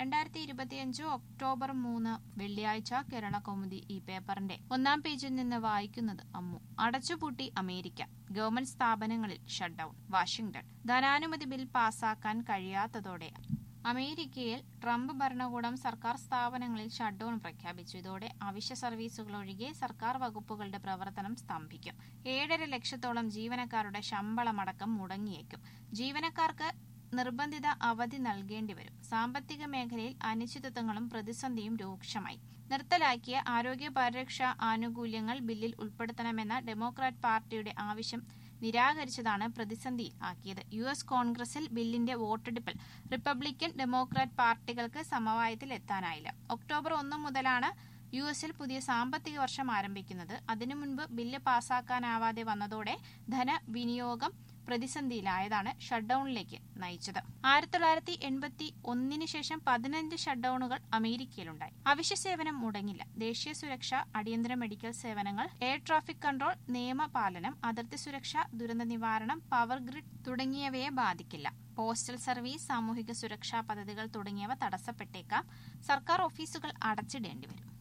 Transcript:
രണ്ടായിരത്തി ഇരുപത്തിയഞ്ച് ഒക്ടോബർ മൂന്ന് വെള്ളിയാഴ്ച കേരള കൗമുദി ഈ പേപ്പറിന്റെ ഒന്നാം പേജിൽ നിന്ന് വായിക്കുന്നത് അമ്മു അടച്ചുപൂട്ടി അമേരിക്ക ഗവൺമെന്റ് സ്ഥാപനങ്ങളിൽ ഷട്ട്ഡൌൺ വാഷിംഗ്ടൺ ധനാനുമതി ബിൽ പാസാക്കാൻ കഴിയാത്തതോടെ അമേരിക്കയിൽ ട്രംപ് ഭരണകൂടം സർക്കാർ സ്ഥാപനങ്ങളിൽ ഷട്ട്ഡൌൺ പ്രഖ്യാപിച്ചു ഇതോടെ അവശ്യ സർവീസുകൾ ഒഴികെ സർക്കാർ വകുപ്പുകളുടെ പ്രവർത്തനം സ്തംഭിക്കും ഏഴര ലക്ഷത്തോളം ജീവനക്കാരുടെ ശമ്പളമടക്കം മുടങ്ങിയേക്കും ജീവനക്കാർക്ക് നിർബന്ധിത അവധി നൽകേണ്ടി വരും സാമ്പത്തിക മേഖലയിൽ അനിശ്ചിതത്വങ്ങളും പ്രതിസന്ധിയും രൂക്ഷമായി നിർത്തലാക്കിയ ആരോഗ്യ പരിരക്ഷാ ആനുകൂല്യങ്ങൾ ബില്ലിൽ ഉൾപ്പെടുത്തണമെന്ന ഡെമോക്രാറ്റ് പാർട്ടിയുടെ ആവശ്യം നിരാകരിച്ചതാണ് പ്രതിസന്ധിയിൽ ആക്കിയത് യു എസ് കോൺഗ്രസിൽ ബില്ലിന്റെ വോട്ടെടുപ്പിൽ റിപ്പബ്ലിക്കൻ ഡെമോക്രാറ്റ് പാർട്ടികൾക്ക് സമവായത്തിൽ എത്താനായില്ല ഒക്ടോബർ ഒന്ന് മുതലാണ് യു എസിൽ പുതിയ സാമ്പത്തിക വർഷം ആരംഭിക്കുന്നത് അതിനു മുൻപ് ബില്ല് പാസാക്കാനാവാതെ വന്നതോടെ ധനവിനിയോഗം പ്രതിസന്ധിയിലായതാണ് ഷട്ട്ഡൌണിലേക്ക് നയിച്ചത് ആയിരത്തി തൊള്ളായിരത്തി എൺപത്തി ഒന്നിന് ശേഷം പതിനഞ്ച് ഷട്ട്ഡൌണുകൾ അമേരിക്കയിലുണ്ടായി അവശ്യ സേവനം മുടങ്ങില്ല ദേശീയ സുരക്ഷ അടിയന്തര മെഡിക്കൽ സേവനങ്ങൾ എയർ ട്രാഫിക് കൺട്രോൾ നിയമപാലനം അതിർത്തി സുരക്ഷ ദുരന്ത നിവാരണം പവർ ഗ്രിഡ് തുടങ്ങിയവയെ ബാധിക്കില്ല പോസ്റ്റൽ സർവീസ് സാമൂഹിക സുരക്ഷാ പദ്ധതികൾ തുടങ്ങിയവ തടസ്സപ്പെട്ടേക്കാം സർക്കാർ ഓഫീസുകൾ അടച്ചിടേണ്ടി വരും